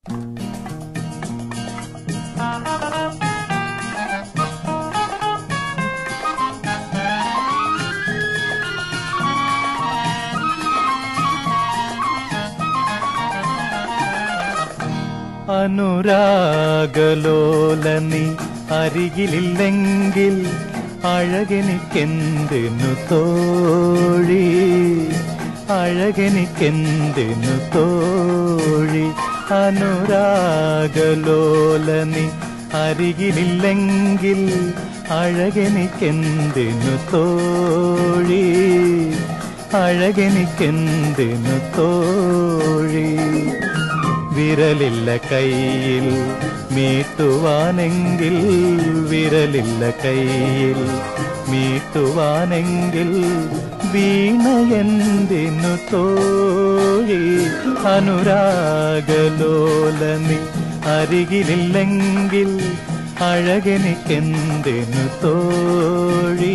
അനുരാഗലോലനി അരികിലില്ലെങ്കിൽ അഴകനിക്കെന്തിനു തോഴി അഴകനിക്കെന്തിനു തോഴി അനുരാഗലോലനി അരികിലില്ലെങ്കിൽ അഴകനിക്കെന്തിനു തോഴി അഴകനിക്കെന്തിനു തോഴി വിരലില്ല കയ്യിൽ മീട്ടുവാനെങ്കിൽ വിരലില്ല കയ്യിൽ മീട്ടുവാനെങ്കിൽ വീണയെന്തിനു തോഴി അനുരാഗലോലനി അരികിലില്ലെങ്കിൽ അഴകനിക്കെന്തിനു തോഴി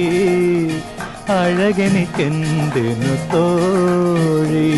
അഴകനിക്കെന്തിനു തോഴി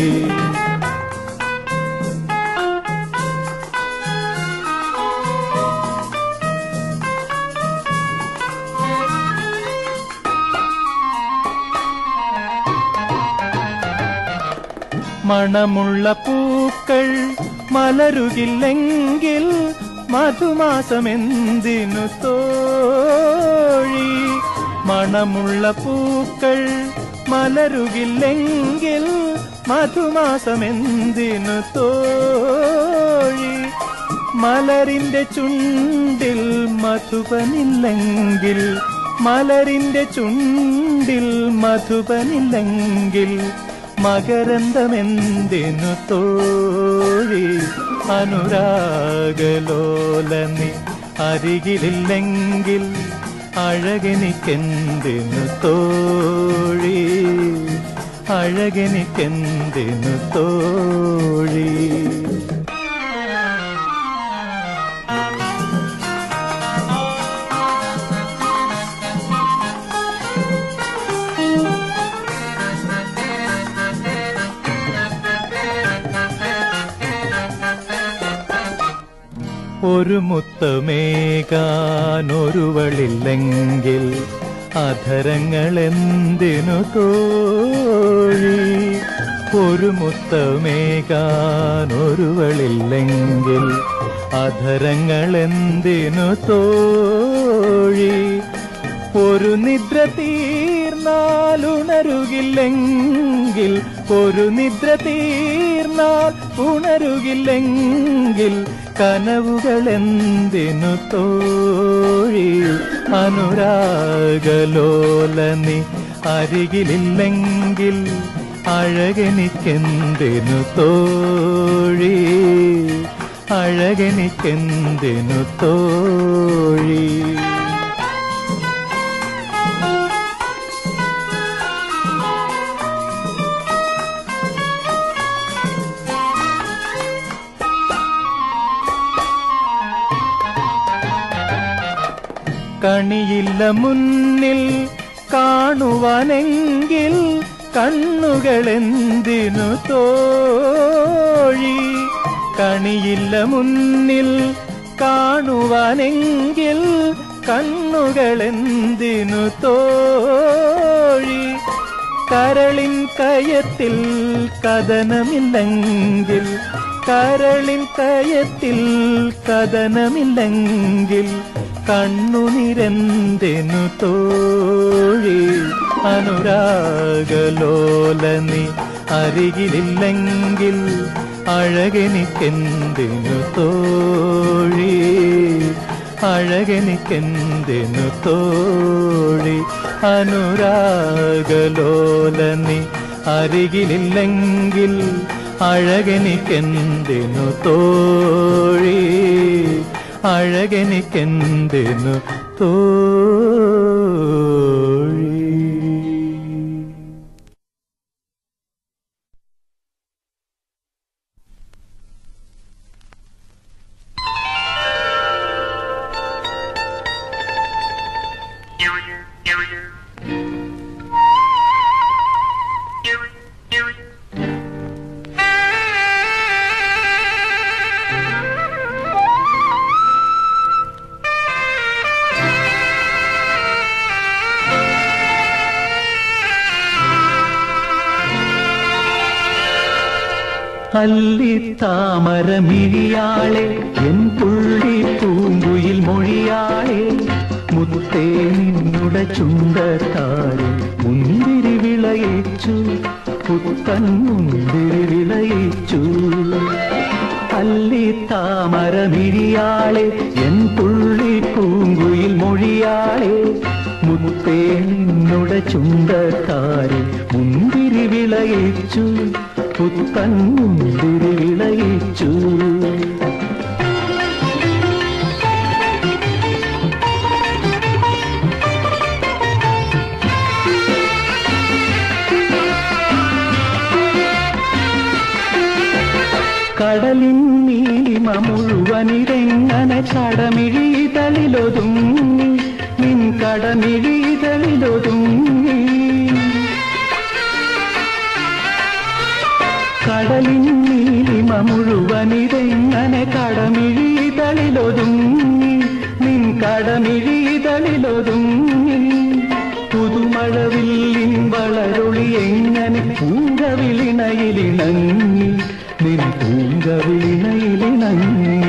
മണമുള്ള പൂക്കൾ മലരുകില്ലെങ്കിൽ മധുമാസമെന്തിനു തോഴി മണമുള്ള പൂക്കൾ മലരുകില്ലെങ്കിൽ മധുമാസമെന്തിനു തോഴി മലരിന്റെ ചുണ്ടിൽ മധുപനില്ലെങ്കിൽ മലരിന്റെ ചുണ്ടിൽ മധുപനില്ലെങ്കിൽ മകരന്തമെന്തിനു തോഴി അനുരാഗലോലനി അരികിലില്ലെങ്കിൽ അഴകനിക്കെന്തിനു തോഴി അഴകനിക്കെന്തിനു തോഴി ഒരു മുത്തമേകാനൊരുവളില്ലെങ്കിൽ അധരങ്ങൾ എന്തിനു തോഴി ഒരു മുത്തമേകാനൊരുവളില്ലെങ്കിൽ അധരങ്ങൾ എന്തിനു തോഴി ഒരു നിദ്ര തീർന്നാൽ ഉണരുകില്ലെങ്കിൽ ഒരു നിദ്ര തീർന്നാൽ ഉണരുകില്ലെങ്കിൽ കനവുകൾ എന്തിനു തോഴി അനുരാഗലോലനി അരികിലില്ലെങ്കിൽ അഴകനിക്കെന്തിനു തോഴി അഴകനിക്കെന്തിനു തോഴി കണിയില്ല മുന്നിൽ കാണുവാനെങ്കിൽ കണ്ണുകളെന്തിനു തോഴി കണിയില്ല മുന്നിൽ കാണുവാനെങ്കിൽ കണ്ണുകളെന്തിനു തോഴി കരളിൻ കയത്തിൽ കഥനമില്ലെങ്കിൽ കരളിൻ കയത്തിൽ കഥനമില്ലെങ്കിൽ കണ്ണുനിരന്തെനു തോഴി അനുരാഗലോലനി അരികിലില്ലെങ്കിൽ അഴകനിക്കെന്തിനു തോഴി അഴകനിക്കെന്തിനു തോഴി അനുരാഗലോലനി അരികിലില്ലെങ്കിൽ അഴകനിക്കെന്തിനു തോഴി അഴകനിക്കെന്തിനു തോഴി Thank you. അല്ലിത്താമരമിഴിയാളെ എൻ പുള്ളി പൂങ്കുയിൽ മൊഴിയാളെ മുത്തേ നിന്നുടെ ചുണ്ടത്താരെ മുന്തിരി വിളയിച്ചു പുത്തൻ മുന്തിരി വിളയിച്ചു അല്ലിത്താമരമിഴിയാളെ എൻ പുള്ളി പൂങ്കുയിൽ മൊഴിയാളെ മുത്തേ നിന്നുടെ ചുണ്ടത്താരെ മുന്തിരി വിളയിച്ചു പുത്തൻ മുന്തിരി വിളയിച്ചു കടലിൻ നീലിമ മുഴുവനിതെങ്ങനെ കടമിഴിതളിലൊതുങ്ങി നിൻ കടമിഴിതളിലൊതുങ്ങി കടലിൻ നീലിമ മുഴുവനിതെങ്ങനെ കടമിഴിതളിലൊതുങ്ങി നിൻ കടമിഴിതളിലൊതുങ്ങി പുതുമഴവില്ലിൻ വളരൊളി എങ്ങനെ പൂങ്കവിളിണയിലിണങ്ങി നിൻ പൂങ്കവിളിണയിലിണങ്ങി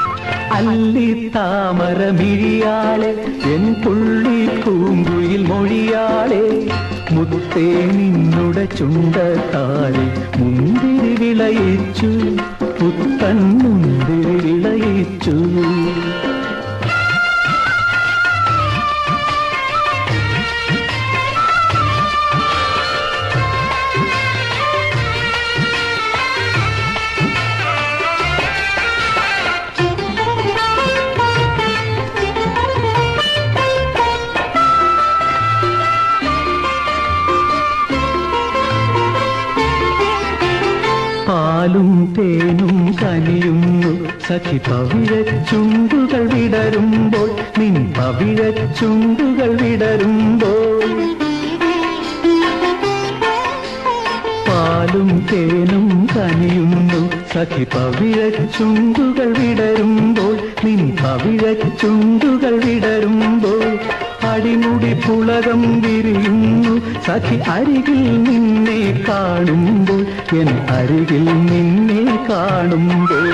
അല്ലിത്താമരമിഴിയാളെ എൻ പുള്ളി പൂങ്കുയിൽ മൊഴിയാളെ മുത്തേ നിന്നുടെ ചുണ്ടത്താരെ മുന്തിരി വിളയിച്ചു പുത്തൻ മുന്തിരി വിളയിച്ചു പാലും തേനും കനിയുന്നു സഖി പവിഴച്ചുണ്ടുകൾ വിടരുമ്പോൾ നിൻ പവിഴച്ചുണ്ടുകൾ വിടരുമ്പോൾ പാലും തേനും കനിയുന്നു സഖി പവിഴച്ചുണ്ടുകൾ വിടരുമ്പോൾ നിൻ പവിഴച്ചുണ്ടുകൾ വിടരുമ്പോൾ അടിമുടി പുളകം വിരിയുന്നു സഖി അരികിൽ നിന്നെ കാണുമ്പോൾ എൻ അരികിൽ നിന്നെ കാണുമ്പോൾ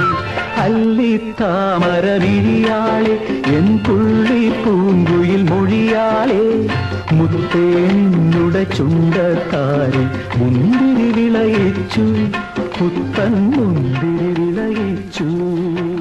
അല്ലിത്താമരവിഴിയാളെ എൻ പുള്ളി പൂങ്കുയിൽ മൊഴിയാളെ മുത്തേ നിന്നുടെ ചുണ്ടത്താരെ മുന്തിരി വിളയിച്ചു പുത്തൻ മുന്തിരി വിളയിച്ചു